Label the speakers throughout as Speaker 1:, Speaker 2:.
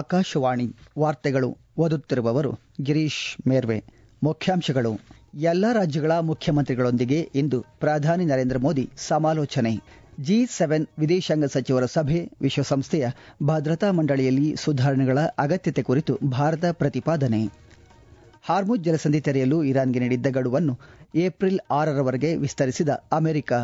Speaker 1: ಆಕಾಶವಾಣಿ ವಾರ್ತೆಗಳು ಓದುತ್ತಿರುವವರು ಗಿರೀಶ್ ಮೇರ್ವೆ ಮುಖ್ಯಾಂಶಗಳು ಎಲ್ಲ ರಾಜ್ಯಗಳ ಮುಖ್ಯಮಂತ್ರಿಗಳೊಂದಿಗೆ ಇಂದು ಪ್ರಧಾನಿ ನರೇಂದ್ರ ಮೋದಿ ಸಮಾಲೋಚನೆ ಜಿ ಸೆವೆನ್ ವಿದೇಶಾಂಗ ಸಚಿವರ ಸಭೆ ವಿಶ್ವಸಂಸ್ಥೆಯ ಭದ್ರತಾ ಮಂಡಳಿಯಲ್ಲಿ ಸುಧಾರಣೆಗಳ ಅಗತ್ಯತೆ ಕುರಿತು ಭಾರತ ಪ್ರತಿಪಾದನೆ ಹಾರ್ಮುಜ್ ಜಲಸಂಧಿ ತೆರೆಯಲು ಇರಾನ್ಗೆ ನೀಡಿದ್ದ ಗಡುವನ್ನು ಏಪ್ರಿಲ್ ಆರರವರೆಗೆ ವಿಸ್ತರಿಸಿದ ಅಮೆರಿಕ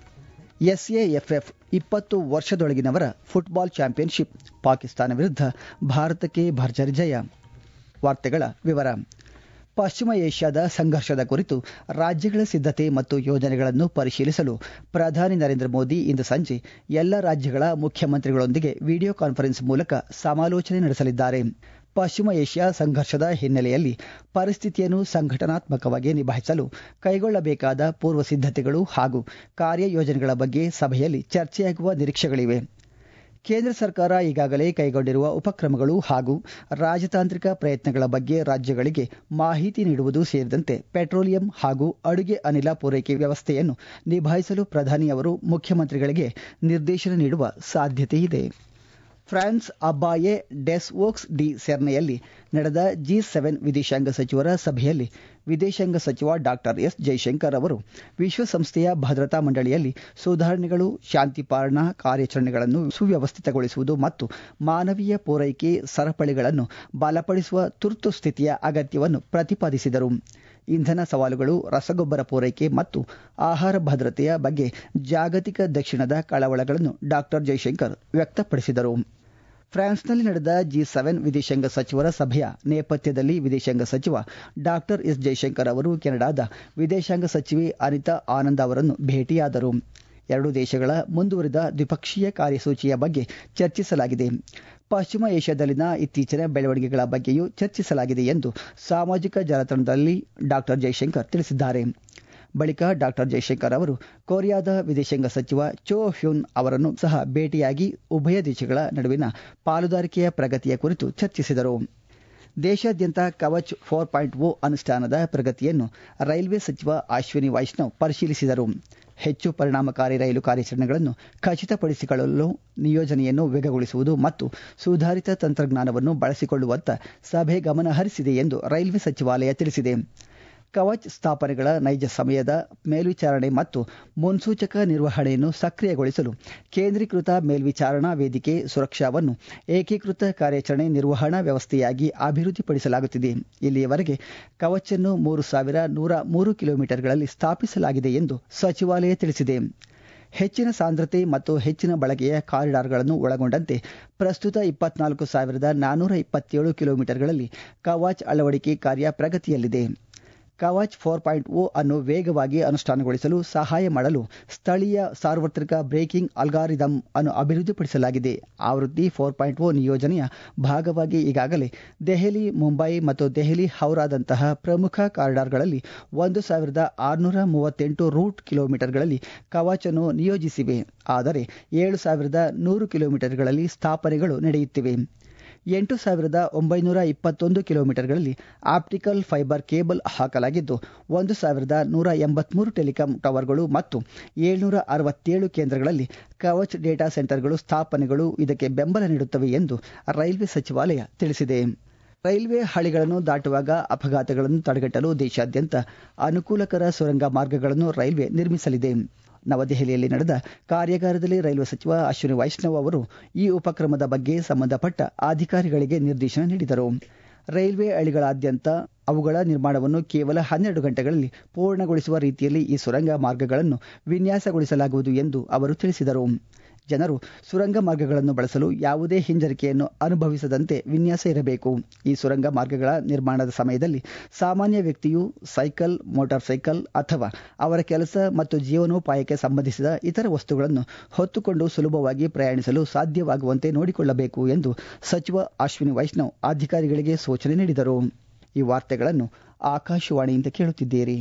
Speaker 1: ಎಸ್ಎಎಫ್ಎಫ್ ಇಪ್ಪತ್ತು ವರ್ಷದೊಳಗಿನವರ ಫುಟ್ಬಾಲ್ ಚಾಂಪಿಯನ್ಶಿಪ್ ಪಾಕಿಸ್ತಾನ ವಿರುದ್ಧ ಭಾರತಕ್ಕೆ ಭರ್ಜರಿ ಜಯ ವಾರ್ತೆಗಳ ವಿವರ ಪಶ್ಚಿಮ ಏಷ್ಯಾದ ಸಂಘರ್ಷದ ಕುರಿತು ರಾಜ್ಯಗಳ ಸಿದ್ಧತೆ ಮತ್ತು ಯೋಜನೆಗಳನ್ನು ಪರಿಶೀಲಿಸಲು ಪ್ರಧಾನಿ ನರೇಂದ್ರ ಮೋದಿ ಇಂದು ಸಂಜೆ ಎಲ್ಲ ರಾಜ್ಯಗಳ ಮುಖ್ಯಮಂತ್ರಿಗಳೊಂದಿಗೆ ವಿಡಿಯೋ ಕಾನ್ಫರೆನ್ಸ್ ಮೂಲಕ ಸಮಾಲೋಚನೆ ನಡೆಸಲಿದ್ದಾರೆ ಪಶ್ಚಿಮ ಏಷ್ಯಾ ಸಂಘರ್ಷದ ಹಿನ್ನೆಲೆಯಲ್ಲಿ ಪರಿಸ್ಥಿತಿಯನ್ನು ಸಂಘಟನಾತ್ಮಕವಾಗಿ ನಿಭಾಯಿಸಲು ಕೈಗೊಳ್ಳಬೇಕಾದ ಪೂರ್ವ ಸಿದ್ಧತೆಗಳು ಹಾಗೂ ಕಾರ್ಯಯೋಜನೆಗಳ ಬಗ್ಗೆ ಸಭೆಯಲ್ಲಿ ಚರ್ಚೆಯಾಗುವ ನಿರೀಕ್ಷೆಗಳಿವೆ ಕೇಂದ್ರ ಸರ್ಕಾರ ಈಗಾಗಲೇ ಕೈಗೊಂಡಿರುವ ಉಪಕ್ರಮಗಳು ಹಾಗೂ ರಾಜತಾಂತ್ರಿಕ ಪ್ರಯತ್ನಗಳ ಬಗ್ಗೆ ರಾಜ್ಯಗಳಿಗೆ ಮಾಹಿತಿ ನೀಡುವುದು ಸೇರಿದಂತೆ ಪೆಟ್ರೋಲಿಯಂ ಹಾಗೂ ಅಡುಗೆ ಅನಿಲ ಪೂರೈಕೆ ವ್ಯವಸ್ಥೆಯನ್ನು ನಿಭಾಯಿಸಲು ಪ್ರಧಾನಿ ಅವರು ಮುಖ್ಯಮಂತ್ರಿಗಳಿಗೆ ನಿರ್ದೇಶನ ನೀಡುವ ಸಾಧ್ಯತೆಯಿದೆ ಫ್ರಾನ್ಸ್ ಅಬ್ಬಾಯೆ ಡೆಸ್ವೋಕ್ಸ್ ಡಿ ಸೆರ್ನೆಯಲ್ಲಿ ನಡೆದ ಜಿ ಸೆವೆನ್ ವಿದೇಶಾಂಗ ಸಚಿವರ ಸಭೆಯಲ್ಲಿ ವಿದೇಶಾಂಗ ಸಚಿವ ಡಾಕ್ಟರ್ ಎಸ್ ಜೈಶಂಕರ್ ಅವರು ವಿಶ್ವಸಂಸ್ಥೆಯ ಭದ್ರತಾ ಮಂಡಳಿಯಲ್ಲಿ ಸುಧಾರಣೆಗಳು ಶಾಂತಿಪಾಲನಾ ಕಾರ್ಯಾಚರಣೆಗಳನ್ನು ಸುವ್ಯವಸ್ಥಿತಗೊಳಿಸುವುದು ಮತ್ತು ಮಾನವೀಯ ಪೂರೈಕೆ ಸರಪಳಿಗಳನ್ನು ಬಲಪಡಿಸುವ ತುರ್ತು ಸ್ಥಿತಿಯ ಅಗತ್ಯವನ್ನು ಪ್ರತಿಪಾದಿಸಿದರು ಇಂಧನ ಸವಾಲುಗಳು ರಸಗೊಬ್ಬರ ಪೂರೈಕೆ ಮತ್ತು ಆಹಾರ ಭದ್ರತೆಯ ಬಗ್ಗೆ ಜಾಗತಿಕ ದಕ್ಷಿಣದ ಕಳವಳಗಳನ್ನು ಡಾಕ್ಟರ್ ಜೈಶಂಕರ್ ವ್ಯಕ್ತಪಡಿಸಿದರು ಫ್ರಾನ್ಸ್ನಲ್ಲಿ ನಡೆದ ಜಿ ಸೆವೆನ್ ವಿದೇಶಾಂಗ ಸಚಿವರ ಸಭೆಯ ನೇಪಥ್ಯದಲ್ಲಿ ವಿದೇಶಾಂಗ ಸಚಿವ ಡಾಕ್ಟರ್ ಎಸ್ ಜೈಶಂಕರ್ ಅವರು ಕೆನಡಾದ ವಿದೇಶಾಂಗ ಸಚಿವೆ ಅನಿತಾ ಆನಂದ್ ಅವರನ್ನು ಭೇಟಿಯಾದರು ಎರಡೂ ದೇಶಗಳ ಮುಂದುವರಿದ ದ್ವಿಪಕ್ಷೀಯ ಕಾರ್ಯಸೂಚಿಯ ಬಗ್ಗೆ ಚರ್ಚಿಸಲಾಗಿದೆ ಪಶ್ಚಿಮ ಏಷ್ಯಾದಲ್ಲಿನ ಇತ್ತೀಚಿನ ಬೆಳವಣಿಗೆಗಳ ಬಗ್ಗೆಯೂ ಚರ್ಚಿಸಲಾಗಿದೆ ಎಂದು ಸಾಮಾಜಿಕ ಜಾಲತಾಣದಲ್ಲಿ ಡಾಕ್ಟರ್ ಜೈಶಂಕರ್ ತಿಳಿಸಿದ್ದಾರೆ ಬಳಿಕ ಡಾಕ್ಟರ್ ಜೈಶಂಕರ್ ಅವರು ಕೊರಿಯಾದ ವಿದೇಶಾಂಗ ಸಚಿವ ಚೋ ಹ್ಯೂನ್ ಅವರನ್ನು ಸಹ ಭೇಟಿಯಾಗಿ ಉಭಯ ದೇಶಗಳ ನಡುವಿನ ಪಾಲುದಾರಿಕೆಯ ಪ್ರಗತಿಯ ಕುರಿತು ಚರ್ಚಿಸಿದರು ದೇಶಾದ್ಯಂತ ಕವಚ್ ಫೋರ್ ಪಾಯಿಂಟ್ ಓ ಅನುಷ್ಠಾನದ ಪ್ರಗತಿಯನ್ನು ರೈಲ್ವೆ ಸಚಿವ ಅಶ್ವಿನಿ ವೈಷ್ಣವ್ ಪರಿಶೀಲಿಸಿದರು ಹೆಚ್ಚು ಪರಿಣಾಮಕಾರಿ ರೈಲು ಕಾರ್ಯಾಚರಣೆಗಳನ್ನು ಖಚಿತಪಡಿಸಿಕೊಳ್ಳಲು ನಿಯೋಜನೆಯನ್ನು ವೇಗಗೊಳಿಸುವುದು ಮತ್ತು ಸುಧಾರಿತ ತಂತ್ರಜ್ಞಾನವನ್ನು ಬಳಸಿಕೊಳ್ಳುವತ್ತ ಸಭೆ ಗಮನ ಹರಿಸಿದೆ ಎಂದು ರೈಲ್ವೆ ಸಚಿವಾಲಯ ತಿಳಿಸಿದೆ ಕವಚ್ ಸ್ಥಾಪನೆಗಳ ನೈಜ ಸಮಯದ ಮೇಲ್ವಿಚಾರಣೆ ಮತ್ತು ಮುನ್ಸೂಚಕ ನಿರ್ವಹಣೆಯನ್ನು ಸಕ್ರಿಯಗೊಳಿಸಲು ಕೇಂದ್ರೀಕೃತ ಮೇಲ್ವಿಚಾರಣಾ ವೇದಿಕೆ ಸುರಕ್ಷಾವನ್ನು ಏಕೀಕೃತ ಕಾರ್ಯಾಚರಣೆ ನಿರ್ವಹಣಾ ವ್ಯವಸ್ಥೆಯಾಗಿ ಅಭಿವೃದ್ಧಿಪಡಿಸಲಾಗುತ್ತಿದೆ ಇಲ್ಲಿಯವರೆಗೆ ಕವಚ್ ಅನ್ನು ಮೂರು ಸಾವಿರ ನೂರ ಮೂರು ಕಿಲೋಮೀಟರ್ಗಳಲ್ಲಿ ಸ್ಥಾಪಿಸಲಾಗಿದೆ ಎಂದು ಸಚಿವಾಲಯ ತಿಳಿಸಿದೆ ಹೆಚ್ಚಿನ ಸಾಂದ್ರತೆ ಮತ್ತು ಹೆಚ್ಚಿನ ಬಳಕೆಯ ಕಾರಿಡಾರ್ಗಳನ್ನು ಒಳಗೊಂಡಂತೆ ಪ್ರಸ್ತುತ ಇಪ್ಪತ್ನಾಲ್ಕು ಸಾವಿರದ ನಾನ್ನೂರ ಇಪ್ಪತ್ತೇಳು ಕಿಲೋಮೀಟರ್ಗಳಲ್ಲಿ ಕವಾಚ್ ಅಳವಡಿಕೆ ಕಾರ್ಯ ಪ್ರಗತಿಯಲ್ಲಿದೆ ಕವಾಚ್ ಫೋರ್ ಪಾಯಿಂಟ್ ಓ ಅನ್ನು ವೇಗವಾಗಿ ಅನುಷ್ಠಾನಗೊಳಿಸಲು ಸಹಾಯ ಮಾಡಲು ಸ್ಥಳೀಯ ಸಾರ್ವತ್ರಿಕ ಬ್ರೇಕಿಂಗ್ ಅಲ್ಗಾರಿದಮ್ ಅನ್ನು ಅಭಿವೃದ್ಧಿಪಡಿಸಲಾಗಿದೆ ಆವೃತ್ತಿ ಫೋರ್ ಪಾಯಿಂಟ್ ಓ ನಿಯೋಜನೆಯ ಭಾಗವಾಗಿ ಈಗಾಗಲೇ ದೆಹಲಿ ಮುಂಬೈ ಮತ್ತು ದೆಹಲಿ ಹೌರಾದಂತಹ ಪ್ರಮುಖ ಕಾರಿಡಾರ್ಗಳಲ್ಲಿ ಒಂದು ಸಾವಿರದ ಆರುನೂರ ಮೂವತ್ತೆಂಟು ರೂಟ್ ಕಿಲೋಮೀಟರ್ಗಳಲ್ಲಿ ಕವಾಚ್ ಅನ್ನು ನಿಯೋಜಿಸಿವೆ ಆದರೆ ಏಳು ಸಾವಿರದ ನೂರು ಕಿಲೋಮೀಟರ್ಗಳಲ್ಲಿ ಸ್ಥಾಪನೆಗಳು ನಡೆಯುತ್ತಿವೆ ಎಂಟು ಸಾವಿರದ ಒಂಬೈನೂರ ಇಪ್ಪತ್ತೊಂದು ಕಿಲೋಮೀಟರ್ಗಳಲ್ಲಿ ಆಪ್ಟಿಕಲ್ ಫೈಬರ್ ಕೇಬಲ್ ಹಾಕಲಾಗಿದ್ದು ಒಂದು ಸಾವಿರದ ನೂರ ಎಂಬತ್ಮೂರು ಟೆಲಿಕಾಂ ಟವರ್ಗಳು ಮತ್ತು ಏಳ್ನೂರ ಅರವತ್ತೇಳು ಕೇಂದ್ರಗಳಲ್ಲಿ ಕವಚ್ ಡೇಟಾ ಸೆಂಟರ್ಗಳು ಸ್ಥಾಪನೆಗಳು ಇದಕ್ಕೆ ಬೆಂಬಲ ನೀಡುತ್ತವೆ ಎಂದು ರೈಲ್ವೆ ಸಚಿವಾಲಯ ತಿಳಿಸಿದೆ ರೈಲ್ವೆ ಹಳಿಗಳನ್ನು ದಾಟುವಾಗ ಅಪಘಾತಗಳನ್ನು ತಡೆಗಟ್ಟಲು ದೇಶಾದ್ಯಂತ ಅನುಕೂಲಕರ ಸುರಂಗ ಮಾರ್ಗಗಳನ್ನು ರೈಲ್ವೆ ನಿರ್ಮಿಸಲಿದೆ ನವದೆಹಲಿಯಲ್ಲಿ ನಡೆದ ಕಾರ್ಯಾಗಾರದಲ್ಲಿ ರೈಲ್ವೆ ಸಚಿವ ಅಶ್ವಿನಿ ವೈಷ್ಣವ್ ಅವರು ಈ ಉಪಕ್ರಮದ ಬಗ್ಗೆ ಸಂಬಂಧಪಟ್ಟ ಅಧಿಕಾರಿಗಳಿಗೆ ನಿರ್ದೇಶನ ನೀಡಿದರು ರೈಲ್ವೆ ಹಳಿಗಳಾದ್ಯಂತ ಅವುಗಳ ನಿರ್ಮಾಣವನ್ನು ಕೇವಲ ಹನ್ನೆರಡು ಗಂಟೆಗಳಲ್ಲಿ ಪೂರ್ಣಗೊಳಿಸುವ ರೀತಿಯಲ್ಲಿ ಈ ಸುರಂಗ ಮಾರ್ಗಗಳನ್ನು ವಿನ್ಯಾಸಗೊಳಿಸಲಾಗುವುದು ಎಂದು ಅವರು ತಿಳಿಸಿದರು ಜನರು ಸುರಂಗ ಮಾರ್ಗಗಳನ್ನು ಬಳಸಲು ಯಾವುದೇ ಹಿಂಜರಿಕೆಯನ್ನು ಅನುಭವಿಸದಂತೆ ವಿನ್ಯಾಸ ಇರಬೇಕು ಈ ಸುರಂಗ ಮಾರ್ಗಗಳ ನಿರ್ಮಾಣದ ಸಮಯದಲ್ಲಿ ಸಾಮಾನ್ಯ ವ್ಯಕ್ತಿಯು ಸೈಕಲ್ ಮೋಟಾರ್ ಸೈಕಲ್ ಅಥವಾ ಅವರ ಕೆಲಸ ಮತ್ತು ಜೀವನೋಪಾಯಕ್ಕೆ ಸಂಬಂಧಿಸಿದ ಇತರ ವಸ್ತುಗಳನ್ನು ಹೊತ್ತುಕೊಂಡು ಸುಲಭವಾಗಿ ಪ್ರಯಾಣಿಸಲು ಸಾಧ್ಯವಾಗುವಂತೆ ನೋಡಿಕೊಳ್ಳಬೇಕು ಎಂದು ಸಚಿವ ಅಶ್ವಿನಿ ವೈಷ್ಣವ್ ಅಧಿಕಾರಿಗಳಿಗೆ ಸೂಚನೆ ನೀಡಿದರು ಈ ವಾರ್ತೆಗಳನ್ನು ಆಕಾಶವಾಣಿಯಿಂದ ಕೇಳುತ್ತಿದ್ದೀರಿ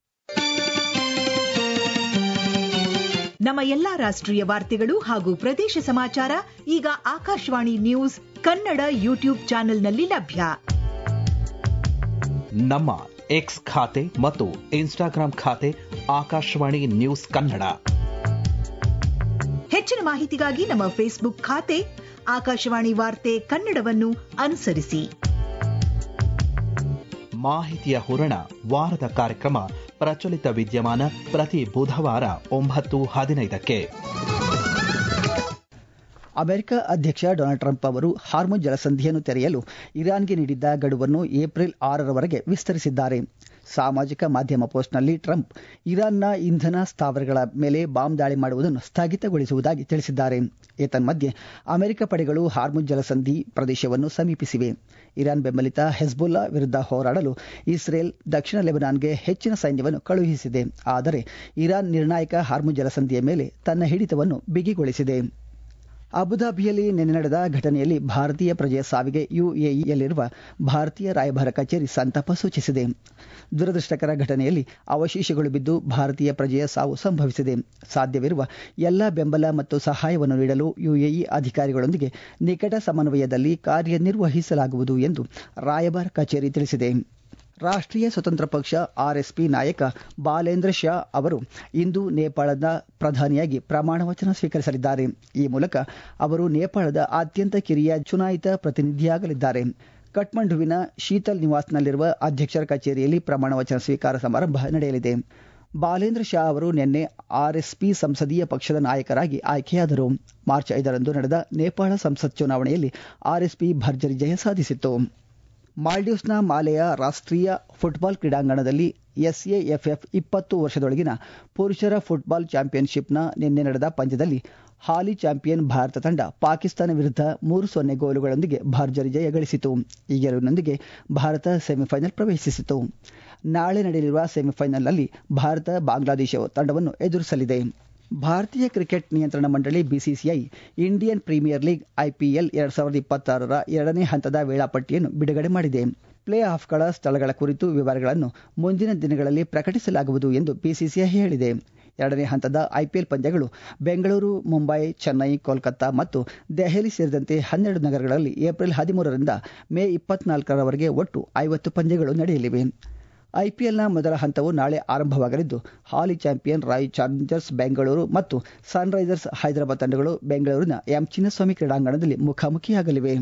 Speaker 2: ನಮ್ಮ ಎಲ್ಲಾ ರಾಷ್ಟ್ರೀಯ ವಾರ್ತೆಗಳು ಹಾಗೂ ಪ್ರದೇಶ ಸಮಾಚಾರ ಈಗ ಆಕಾಶವಾಣಿ ನ್ಯೂಸ್ ಕನ್ನಡ ಯೂಟ್ಯೂಬ್ ಚಾನೆಲ್ನಲ್ಲಿ ಲಭ್ಯ
Speaker 3: ನಮ್ಮ ಎಕ್ಸ್ ಖಾತೆ ಮತ್ತು ಇನ್ಸ್ಟಾಗ್ರಾಂ ಖಾತೆ ಆಕಾಶವಾಣಿ ನ್ಯೂಸ್ ಕನ್ನಡ
Speaker 2: ಹೆಚ್ಚಿನ ಮಾಹಿತಿಗಾಗಿ ನಮ್ಮ ಫೇಸ್ಬುಕ್ ಖಾತೆ ಆಕಾಶವಾಣಿ ವಾರ್ತೆ ಕನ್ನಡವನ್ನು ಅನುಸರಿಸಿ
Speaker 3: ಮಾಹಿತಿಯ ಹೂರಣ ವಾರದ ಕಾರ್ಯಕ್ರಮ ಪ್ರಚಲಿತ ವಿದ್ಯಮಾನ ಪ್ರತಿ ಬುಧವಾರ ಒಂಬತ್ತು ಹದಿನೈದಕ್ಕೆ
Speaker 1: ಅಮೆರಿಕ ಅಧ್ಯಕ್ಷ ಡೊನಾಲ್ಡ್ ಟ್ರಂಪ್ ಅವರು ಹಾರ್ಮುಜ್ ಜಲಸಂಧಿಯನ್ನು ತೆರೆಯಲು ಇರಾನ್ಗೆ ನೀಡಿದ್ದ ಗಡುವನ್ನು ಏಪ್ರಿಲ್ ಆರರವರೆಗೆ ವಿಸ್ತರಿಸಿದ್ದಾರೆ ಸಾಮಾಜಿಕ ಮಾಧ್ಯಮ ಪೋಸ್ಟ್ನಲ್ಲಿ ಟ್ರಂಪ್ ಇರಾನ್ನ ಇಂಧನ ಸ್ಥಾವರಗಳ ಮೇಲೆ ಬಾಂಬ್ ದಾಳಿ ಮಾಡುವುದನ್ನು ಸ್ಥಗಿತಗೊಳಿಸುವುದಾಗಿ ತಿಳಿಸಿದ್ದಾರೆ ಏತನ್ಮಧ್ಯೆ ಅಮೆರಿಕ ಪಡೆಗಳು ಹಾರ್ಮುಜ್ ಜಲಸಂಧಿ ಪ್ರದೇಶವನ್ನು ಸಮೀಪಿಸಿವೆ ಇರಾನ್ ಬೆಂಬಲಿತ ಹೆಜ್ಬುಲ್ಲಾ ವಿರುದ್ಧ ಹೋರಾಡಲು ಇಸ್ರೇಲ್ ದಕ್ಷಿಣ ಲೆಬನಾನ್ಗೆ ಹೆಚ್ಚಿನ ಸೈನ್ಯವನ್ನು ಕಳುಹಿಸಿದೆ ಆದರೆ ಇರಾನ್ ನಿರ್ಣಾಯಕ ಹಾರ್ಮುಜ್ ಜಲಸಂಧಿಯ ಮೇಲೆ ತನ್ನ ಹಿಡಿತವನ್ನು ಬಿಗಿಗೊಳಿಸಿದೆ ಅಬುಧಾಬಿಯಲ್ಲಿ ನಿನ್ನೆ ನಡೆದ ಘಟನೆಯಲ್ಲಿ ಭಾರತೀಯ ಪ್ರಜೆಯ ಸಾವಿಗೆ ಯುಎಇಯಲ್ಲಿರುವ ಭಾರತೀಯ ರಾಯಭಾರ ಕಚೇರಿ ಸಂತಾಪ ಸೂಚಿಸಿದೆ ದುರದೃಷ್ಟಕರ ಘಟನೆಯಲ್ಲಿ ಅವಶೇಷಗಳು ಬಿದ್ದು ಭಾರತೀಯ ಪ್ರಜೆಯ ಸಾವು ಸಂಭವಿಸಿದೆ ಸಾಧ್ಯವಿರುವ ಎಲ್ಲ ಬೆಂಬಲ ಮತ್ತು ಸಹಾಯವನ್ನು ನೀಡಲು ಯುಎಇ ಅಧಿಕಾರಿಗಳೊಂದಿಗೆ ನಿಕಟ ಸಮನ್ವಯದಲ್ಲಿ ಕಾರ್ಯನಿರ್ವಹಿಸಲಾಗುವುದು ಎಂದು ರಾಯಭಾರ ಕಚೇರಿ ತಿಳಿಸಿದೆ ರಾಷ್ಟ್ರೀಯ ಸ್ವತಂತ್ರ ಪಕ್ಷ ಆರ್ಎಸ್ಪಿ ನಾಯಕ ಬಾಲೇಂದ್ರ ಶಾ ಅವರು ಇಂದು ನೇಪಾಳದ ಪ್ರಧಾನಿಯಾಗಿ ಪ್ರಮಾಣ ವಚನ ಸ್ವೀಕರಿಸಲಿದ್ದಾರೆ ಈ ಮೂಲಕ ಅವರು ನೇಪಾಳದ ಅತ್ಯಂತ ಕಿರಿಯ ಚುನಾಯಿತ ಪ್ರತಿನಿಧಿಯಾಗಲಿದ್ದಾರೆ ಕಠ್ಮಂಡುವಿನ ಶೀತಲ್ ನಿವಾಸ್ನಲ್ಲಿರುವ ಅಧ್ಯಕ್ಷರ ಕಚೇರಿಯಲ್ಲಿ ಪ್ರಮಾಣ ವಚನ ಸ್ವೀಕಾರ ಸಮಾರಂಭ ನಡೆಯಲಿದೆ ಬಾಲೇಂದ್ರ ಶಾ ಅವರು ನಿನ್ನೆ ಆರ್ಎಸ್ಪಿ ಸಂಸದೀಯ ಪಕ್ಷದ ನಾಯಕರಾಗಿ ಆಯ್ಕೆಯಾದರು ಮಾರ್ಚ್ ಐದರಂದು ನಡೆದ ನೇಪಾಳ ಸಂಸತ್ ಚುನಾವಣೆಯಲ್ಲಿ ಆರ್ಎಸ್ಪಿ ಭರ್ಜರಿ ಜಯ ಸಾಧಿಸಿತ್ತು ಮಾಲ್ಡೀವ್ಸ್ನ ಮಾಲೆಯ ರಾಷ್ಟ್ರೀಯ ಫುಟ್ಬಾಲ್ ಕ್ರೀಡಾಂಗಣದಲ್ಲಿ ಎಸ್ಎಎಫ್ಎಫ್ ಇಪ್ಪತ್ತು ವರ್ಷದೊಳಗಿನ ಪುರುಷರ ಫುಟ್ಬಾಲ್ ಚಾಂಪಿಯನ್ಶಿಪ್ನ ನಿನ್ನೆ ನಡೆದ ಪಂದ್ಯದಲ್ಲಿ ಹಾಲಿ ಚಾಂಪಿಯನ್ ಭಾರತ ತಂಡ ಪಾಕಿಸ್ತಾನ ವಿರುದ್ಧ ಮೂರು ಸೊನ್ನೆ ಗೋಲುಗಳೊಂದಿಗೆ ಭರ್ಜರಿ ಜಯ ಗಳಿಸಿತು ಈ ಗೆಲುವಿನೊಂದಿಗೆ ಭಾರತ ಸೆಮಿಫೈನಲ್ ಪ್ರವೇಶಿಸಿತು ನಾಳೆ ನಡೆಯಲಿರುವ ಸೆಮಿಫೈನಲ್ನಲ್ಲಿ ಭಾರತ ಬಾಂಗ್ಲಾದೇಶ ತಂಡವನ್ನು ಎದುರಿಸಲಿದೆ ಭಾರತೀಯ ಕ್ರಿಕೆಟ್ ನಿಯಂತ್ರಣ ಮಂಡಳಿ BCCI Indian Premier League IPL ಎರಡ್ ಸಾವಿರದ ಇಪ್ಪತ್ತಾರರ ಎರಡನೇ ಹಂತದ ವೇಳಾಪಟ್ಟಿಯನ್ನು ಬಿಡುಗಡೆ ಮಾಡಿದೆ ಪ್ಲೇ ಆಫ್ಗಳ ಸ್ಥಳಗಳ ಕುರಿತು ವಿವರಗಳನ್ನು ಮುಂದಿನ ದಿನಗಳಲ್ಲಿ ಪ್ರಕಟಿಸಲಾಗುವುದು ಎಂದು ಬಿಸಿಸಿಐ ಹೇಳಿದೆ ಎರಡನೇ ಹಂತದ ಐಪಿಎಲ್ ಪಂದ್ಯಗಳು ಬೆಂಗಳೂರು ಮುಂಬೈ ಚೆನ್ನೈ ಕೋಲ್ಕತ್ತಾ ಮತ್ತು ದೆಹಲಿ ಸೇರಿದಂತೆ ಹನ್ನೆರಡು ನಗರಗಳಲ್ಲಿ ಏಪ್ರಿಲ್ ಹದಿಮೂರರಿಂದ ಮೇ ಇಪ್ಪತ್ನಾಲ್ಕರವರೆಗೆ ಒಟ್ಟು ಐವತ್ತು ಪಂದ್ಯಗಳು ನಡೆಯಲಿವೆ ಐಪಿಎಲ್ನ ಮೊದಲ ಹಂತವು ನಾಳೆ ಆರಂಭವಾಗಲಿದ್ದು ಹಾಲಿ ಚಾಂಪಿಯನ್ ರಾಯಲ್ ಚಾಲೆಂಜರ್ಸ್ ಬೆಂಗಳೂರು ಮತ್ತು ಸನ್ರೈಸರ್ಸ್ ಹೈದರಾಬಾದ್ ತಂಡಗಳು ಬೆಂಗಳೂರಿನ ಎಂ ಚಿನ್ನಸ್ವಾಮಿ ಕ್ರೀಡಾಂಗಣದಲ್ಲಿ ಮುಖಾಮುಖಿಯಾಗಲಿವೆ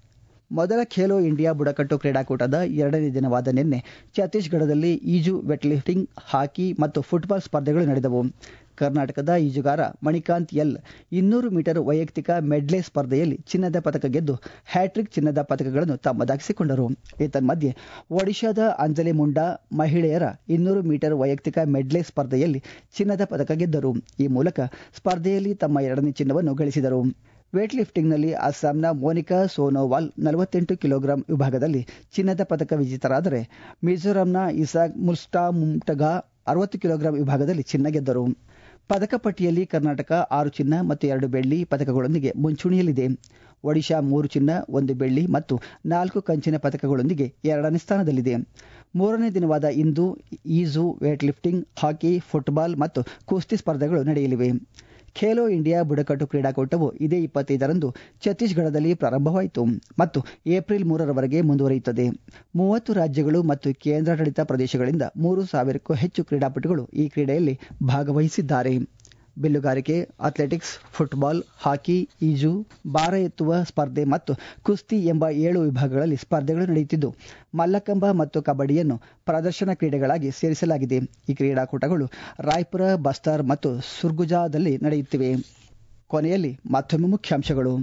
Speaker 1: ಮೊದಲ ಖೇಲೋ ಇಂಡಿಯಾ ಬುಡಕಟ್ಟು ಕ್ರೀಡಾಕೂಟದ ಎರಡನೇ ದಿನವಾದ ನಿನ್ನೆ ಛತ್ತೀಸ್ಗಢದಲ್ಲಿ ಈಜು ವೆಟ್ಲಿಫ್ಟಿಂಗ್ ಹಾಕಿ ಮತ್ತು ಫುಟ್ಬಾಲ್ ಸ್ಪರ್ಧೆಗಳು ನಡೆದವು ಕರ್ನಾಟಕದ ಈಜುಗಾರ ಮಣಿಕಾಂತ್ ಎಲ್ ಇನ್ನೂರು ಮೀಟರ್ ವೈಯಕ್ತಿಕ ಮೆಡ್ಲೆ ಸ್ಪರ್ಧೆಯಲ್ಲಿ ಚಿನ್ನದ ಪದಕ ಗೆದ್ದು ಹ್ಯಾಟ್ರಿಕ್ ಚಿನ್ನದ ಪದಕಗಳನ್ನು ತಮ್ಮದಾಗಿಸಿಕೊಂಡರು ಏತನ್ಮಧ್ಯೆ ಒಡಿಶಾದ ಅಂಜಲಿ ಮುಂಡಾ ಮಹಿಳೆಯರ ಇನ್ನೂರು ಮೀಟರ್ ವೈಯಕ್ತಿಕ ಮೆಡ್ಲೆ ಸ್ಪರ್ಧೆಯಲ್ಲಿ ಚಿನ್ನದ ಪದಕ ಗೆದ್ದರು ಈ ಮೂಲಕ ಸ್ಪರ್ಧೆಯಲ್ಲಿ ತಮ್ಮ ಎರಡನೇ ಚಿನ್ನವನ್ನು ಗಳಿಸಿದರು ವೇಟ್ ಲಿಫ್ಟಿಂಗ್ನಲ್ಲಿ ಅಸ್ಸಾಂನ ಮೋನಿಕಾ ಸೋನೋವಾಲ್ ನಲವತ್ತೆಂಟು ಕಿಲೋಗ್ರಾಂ ವಿಭಾಗದಲ್ಲಿ ಚಿನ್ನದ ಪದಕ ವಿಜೇತರಾದರೆ ಮಿಜೋರಾಂನ ಇಸಾಕ್ ಮುಲ್ಸ್ಟಾಮುಂಟಗಾ ಅರವತ್ತು ಕಿಲೋಗ್ರಾಂ ವಿಭಾಗದಲ್ಲಿ ಚಿನ್ನ ಗೆದ್ದರು ಪದಕ ಪಟ್ಟಿಯಲ್ಲಿ ಕರ್ನಾಟಕ ಆರು ಚಿನ್ನ ಮತ್ತು ಎರಡು ಬೆಳ್ಳಿ ಪದಕಗಳೊಂದಿಗೆ ಮುಂಚೂಣಿಯಲ್ಲಿದೆ ಒಡಿಶಾ ಮೂರು ಚಿನ್ನ ಒಂದು ಬೆಳ್ಳಿ ಮತ್ತು ನಾಲ್ಕು ಕಂಚಿನ ಪದಕಗಳೊಂದಿಗೆ ಎರಡನೇ ಸ್ಥಾನದಲ್ಲಿದೆ ಮೂರನೇ ದಿನವಾದ ಇಂದು ಈಜು ವೇಟ್ ಲಿಫ್ಟಿಂಗ್ ಹಾಕಿ ಫುಟ್ಬಾಲ್ ಮತ್ತು ಕುಸ್ತಿ ಸ್ಪರ್ಧೆಗಳು ನಡೆಯಲಿವೆ ಖೇಲೋ ಇಂಡಿಯಾ ಬುಡಕಟ್ಟು ಕ್ರೀಡಾಕೂಟವು ಇದೇ ಇಪ್ಪತ್ತೈದರಂದು ಛತ್ತೀಸ್ಗಢದಲ್ಲಿ ಪ್ರಾರಂಭವಾಯಿತು ಮತ್ತು ಏಪ್ರಿಲ್ ಮೂರರವರೆಗೆ ಮುಂದುವರಿಯುತ್ತದೆ ಮೂವತ್ತು ರಾಜ್ಯಗಳು ಮತ್ತು ಕೇಂದ್ರಾಡಳಿತ ಪ್ರದೇಶಗಳಿಂದ ಮೂರು ಸಾವಿರಕ್ಕೂ ಹೆಚ್ಚು ಕ್ರೀಡಾಪಟುಗಳು ಈ ಕ್ರೀಡೆಯಲ್ಲಿ ಭಾಗವಹಿಸಿದ್ದಾರೆ ಬಿಲ್ಲುಗಾರಿಕೆ ಅಥ್ಲೆಟಿಕ್ಸ್ ಫುಟ್ಬಾಲ್ ಹಾಕಿ ಈಜು ಭಾರ ಎತ್ತುವ ಸ್ಪರ್ಧೆ ಮತ್ತು ಕುಸ್ತಿ ಎಂಬ ಏಳು ವಿಭಾಗಗಳಲ್ಲಿ ಸ್ಪರ್ಧೆಗಳು ನಡೆಯುತ್ತಿದ್ದು ಮಲ್ಲಕಂಬ ಮತ್ತು ಕಬಡ್ಡಿಯನ್ನು ಪ್ರದರ್ಶನ ಕ್ರೀಡೆಗಳಾಗಿ ಸೇರಿಸಲಾಗಿದೆ ಈ ಕ್ರೀಡಾಕೂಟಗಳು ರಾಯ್ಪುರ ಬಸ್ತಾರ್ ಮತ್ತು ಸುರ್ಗುಜಾದಲ್ಲಿ ನಡೆಯುತ್ತಿವೆ ಕೊನೆಯಲ್ಲಿ ಮತ್ತೊಮ್ಮೆ ಮುಖ್ಯಾಂಶಗಳು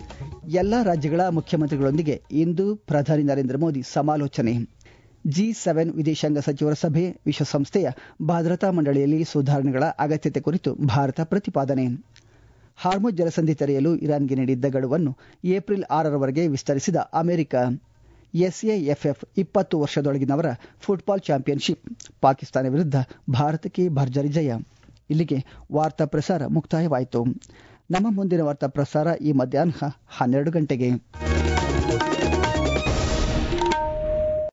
Speaker 1: ಎಲ್ಲ ರಾಜ್ಯಗಳ ಮುಖ್ಯಮಂತ್ರಿಗಳೊಂದಿಗೆ ಇಂದು ಪ್ರಧಾನಿ ನರೇಂದ್ರ ಮೋದಿ ಸಮಾಲೋಚನೆ ಜಿ ಸೆವೆನ್ ವಿದೇಶಾಂಗ ಸಚಿವರ ಸಭೆ ವಿಶ್ವಸಂಸ್ಥೆಯ ಭದ್ರತಾ ಮಂಡಳಿಯಲ್ಲಿ ಸುಧಾರಣೆಗಳ ಅಗತ್ಯತೆ ಕುರಿತು ಭಾರತ ಪ್ರತಿಪಾದನೆ ಹಾರ್ಮುಜ್ ಜಲಸಂಧಿ ತೆರೆಯಲು ಇರಾನ್ಗೆ ನೀಡಿದ್ದ ಗಡುವನ್ನು ಏಪ್ರಿಲ್ ಆರರವರೆಗೆ ವಿಸ್ತರಿಸಿದ ಅಮೆರಿಕ ಎಸ್ಎಎಫ್ಎಫ್ ಇಪ್ಪತ್ತು ವರ್ಷದೊಳಗಿನವರ ಫುಟ್ಬಾಲ್ ಚಾಂಪಿಯನ್ಶಿಪ್ ಪಾಕಿಸ್ತಾನ ವಿರುದ್ಧ ಭಾರತಕ್ಕೆ ಭರ್ಜರಿ ಜಯ ಇಲ್ಲಿಗೆ ವಾರ್ತಾ ಪ್ರಸಾರ ಮುಕ್ತಾಯವಾಯಿತು ನಮ್ಮ ಮುಂದಿನ ವಾರ್ತಾ ಪ್ರಸಾರ ಈ ಮಧ್ಯಾಹ್ನ ಹನ್ನೆರಡು ಗಂಟೆಗೆ